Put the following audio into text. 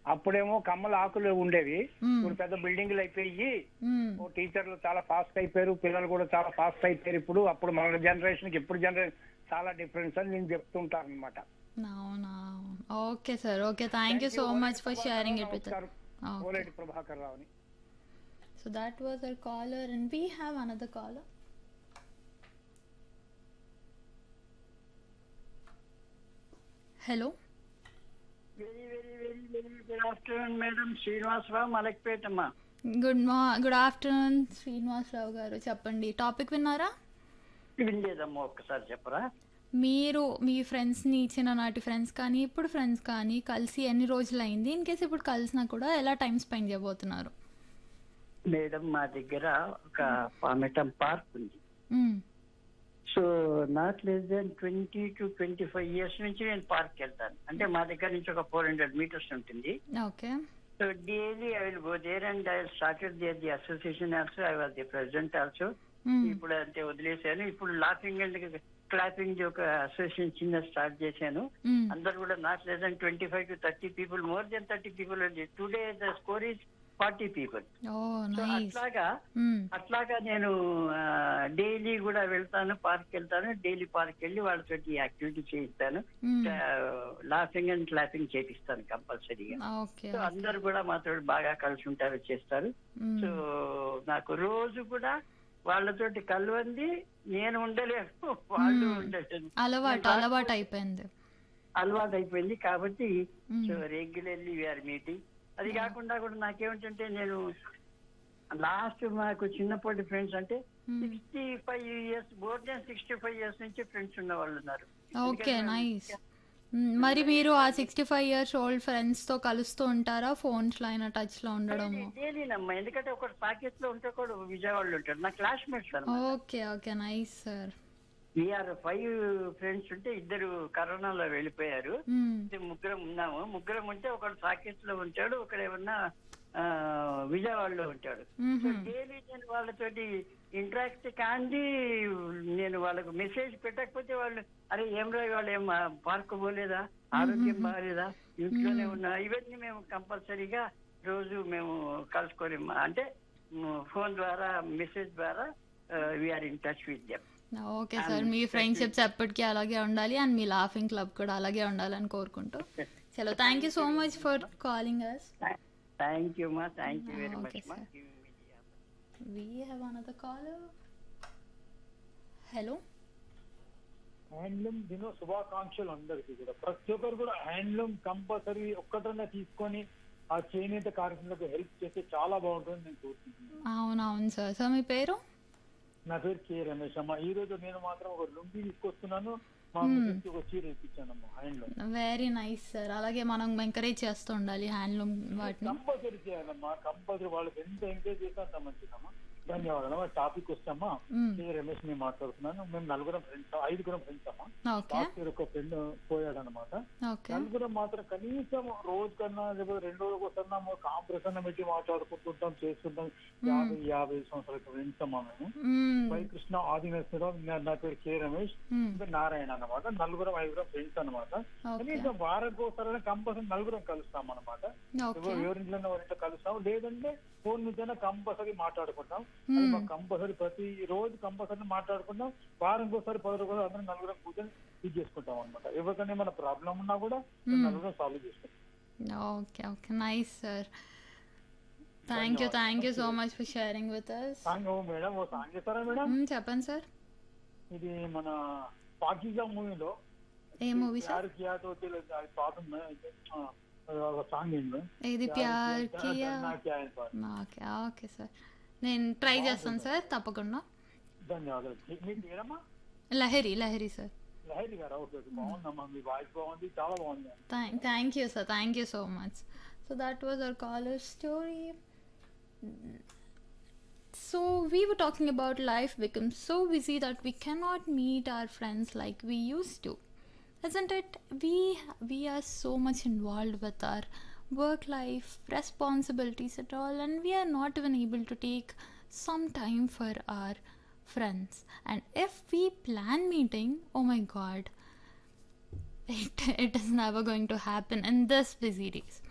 అప్పుడేమో కమ్మల ఆకులు ఉండేవి మ్మ్. ఇప్పుడు పెద్ద బిల్డింగ్లు అయిపోయి మ్మ్. ఓ టీచర్లు చాలా ఫాస్ట్ అయిపోయారు పిల్లలు కూడా చాలా ఫాస్ట్ అయిపోయారు ఇప్పుడు అప్పుడు మన జనరేషన్ కి ఇప్పుడు జనరేషన్ చాలా డిఫరెన్స్ అని నేను చెప్తుంటాను అనమాట అవునా okay sir okay thank you so much for sharing it with okay Oleti Prabhakar రావుని so that was our caller and we have another caller hello very very very very good afternoon madam Srinivasarao మలక్పేటమ్మ good మా good afternoon Srinivasarao గారు చెప్పండి topic విన్నారా వినలేదమ్మా ఒక్కసారి చెప్పరా మీరు మీ ఫ్రెండ్స్ని చిన్ననాటి ఫ్రెండ్స్ కానీ ఇప్పుడు ఫ్రెండ్స్ కానీ కలిసి ఎన్ని రోజులు అయింది ఇన్ కేస్ ఇప్పుడు కలిసినా కూడా ఎలా టైం స్పెండ్ చేయబోతున్నారు మేడం మా దగ్గర ఒక పామెటం పార్క్ ఉంది hmm. So not less than twenty two twenty five years నుంచి నేను పార్క్ వెళ్తాను అంటే మా దగ్గర నుంచి ఒక ఫోర్ హండ్రెడ్ మీటర్స్ ఉంటుంది okay so daily I will go there and I started there the association also I was the president also hmm. ఇప్పుడు అంతే వదిలేశాను ఇప్పుడు లాఫింగ్ అండ్ క్లాపింగ్ ఒక అసోసియేషన్ చిన్న స్టార్ట్ చేశాను మ్మ్. అందరు కూడా not less than twenty five to thirty people more than thirty people today the score is forty people oh so nice అట్లాగా మ్మ్. అట్లాగా నేను డైలీ కూడా వెళ్తాను పార్క్ వెళ్తాను డైలీ పార్క్ వెళ్ళి వాళ్ళతోటి యాక్టివిటీ చేయిస్తాను మ్మ్. లాఫింగ్ అండ్ క్లాపింగ్ చేపిస్తాను కంపల్సరీగా ఓకే సో అందరు కూడా మాతో బాగా కలిసి ఉంటారు చేస్తారు మ్మ్. సో నాకు రోజు కూడా వాళ్ళతోటి కలవంది నేను ఉండలేను వాళ్ళు మ్మ్. ఉండలేను అలవాటు నేను అలవాటు అయిపోయింది అలవాటు అయిపోయింది కాబట్టి hmm. So regularly we are meeting అది కాకుండా కూడా నాకేమిటంటే నేను లాస్ట్ మాకు చిన్నప్పటి ఫ్రెండ్స్ అంటే hmm. Sixty five years more than sixty five years నుంచి ఫ్రెండ్స్ ఉన్న వాళ్ళు ఉన్నారు ఓకే నైస్ మ్మ్. మరి మీరు ఆ సిక్స్టీ ఫైవ్ ఇయర్స్ ఓల్డ్ ఫ్రెండ్స్తో కలుస్తూ ఉంటారా ఫోన్స్లో అయినా టచ్లో ఉండడము డైలీనమ్మా ఎందుకంటే ఒకటి పాకెట్ లో ఉంటే ఒకడు విజయవాడలో ఉంటాడు నా క్లాస్మేట్స్ అన్నమాట okay okay nice sir we are five friends ఉంటే ఇద్దరు కరోనాలో వెళ్ళిపోయారు అయితే ముగ్గురం ఉన్నాము ముగ్గురం ఉంటే ఒకడు సాకెట్ లో ఉంటాడు ఒకడు ఏమన్నా ఆ, విజయవాడలో ఉంటాడు సో డైలీ నేను వాళ్ళతోటి ఇంటరాక్ట్ కాండి నేను వాళ్ళకు మెసేజ్ పెట్టకపోతే వాళ్ళు అరే ఏం రా వాళ్ళు ఏం పార్క్ పోలేదా ఆరోగ్యం బాగాలేదా ఇంట్లోనే ఉన్నా ఇవన్నీ మేము కంపల్సరీగా రోజు మేము కలుసుకొని మా- అంటే ఫోన్ ద్వారా మెసేజ్ ద్వారా we are in touch with them okay sir మీ ఫ్రెండ్షిప్స్ ఎప్పటికీ అలాగే ఉండాలి అండ్ మీ లాఫింగ్ క్లబ్ కూడా అలాగే ఉండాలని కోరుకుంటూ చలో thank you so much for calling us thank you మా thank you very Okay, much మా sir. We have another call hello handloom దినో శుభాకాంక్షలు అందరికీ కూడా ప్రతి ఒక్కరు కూడా హ్యాండ్లూమ్ కంపల్సరీ ఒక్కటన్నా తీసుకొని ఆ చేనేత కార్యక్రమాలకు హెల్ప్ చేస్తే చాలా బాగుంటుంది నేను కోరుకుంటున్నాను అవునవును సార్ సో మీ పేరు నా పేరు కే రమేష్ అమ్మ ఈ రోజు నేను మాత్రం ఒక లుంగి తీసుకొస్తున్నాను మా Hmm. మిస్సెస్కి ఒక చీర ఇప్పించానమ్మా హ్యాండ్లూమ్ వెరీ నైస్ సార్ అలాగే మనం ఎంకరేజ్ చేస్తూ ఉండాలి హ్యాండ్లూమ్ వాటిని కంపల్సరీ చేయాలమ్మా కంపల్సరీ వాళ్ళకి ఎంత ఎంకరేజ్ చేస్తే అంత మంచిదమ్మా ధన్యవాదాలు టాపిక్ వస్తామా మ్మ్. కే రమేష్ నేను మాట్లాడుతున్నాను మేము నలుగురం ఫ్రెండ్స్ ఐదుగురం ఫ్రెండ్స్ అమ్మా ఓకే లాస్ట్ ఇయర్ ఒక ఫ్రెండ్ పోయాడనమాట ఓకే నలుగురం మాత్రం కనీసం రోజు కన్నా లేకపోతే రెండు రోజులకు వస్తున్నా కాంప్రెస్ అన్న పెట్టి మాట్లాడుకుంటుంటాం చేస్తుంటాం యాభై యాభై సంవత్సరాల ఫ్రెండ్స్ అమ్మా మేము మ్మ్. వై కృష్ణ ఆదినేశ్వరరావు నా- నా పేరు కే రమేష్ మ్మ్. ఇంకా నారాయణ అన్నమాట నలుగురం ఐదుగురం ఫ్రెండ్స్ అన్నమాట ఓకే కనీసం వారానికి ఒకసారి కంపల్సరీ నలుగురం కలుస్తాం అన్నమాట ఓకే ఎవరింట్లో ఎవరింట్లో కలుస్తాం లేదంటే ఫోన్ మీద కంపల్సరీ మాట్లాడుకుంటాం అది మాకు కంపల్సరీ ప్రతి రోజు కంపల్సరీ మాట్లాడుకుంటాం వారానికి ఒకసారి పది రోజులు అందరం నలుగురం కూర్చొని ఇది చేసుకుంటాం అనమాట ఎవరికైనా ఏమైనా ప్రాబ్లం ఉన్నా కూడా మేము నలుగురం సాల్వ్ చేసుకుంటాం okay okay nice sir thank you thank you so much for sharing with us song oh madam oh song చేస్తారా మేడం చెప్పండి సార్ ఇది మన పాకిజా మూవీలో ఏ మూవీ సార్ ప్యార్ కియా తో దిల్ అది పాట ఉంది మేడం. ఆ, అది ఒక సాంగ్ ఏంటి మేడం? ఇది ప్యార్ ప్యార్ కియా, కియా డర్నా క్యా అని పాట. ఓకే ఓకే సార్ నేను ట్రై చేస్తాను సార్ తప్పకుండా ధన్యవాదాలు మీ- మీ పేరమ్మా లహరి లహరి సార్ లహరి గారు ఓకే ఓకే. బాగుందమ్మా మీ వాయిస్ బాగుంది చాలా బాగుంది Thank, thank you, sir. Thank you so much. So that was our caller's story. So we were talking about life becomes so busy that we cannot meet our friends like we used to. Isn't it? We we are so much involved with our work life, responsibilities at all, and we are not even able to take some time for our friends. And if we plan meeting, oh my god, it, it is never going to happen in this busy days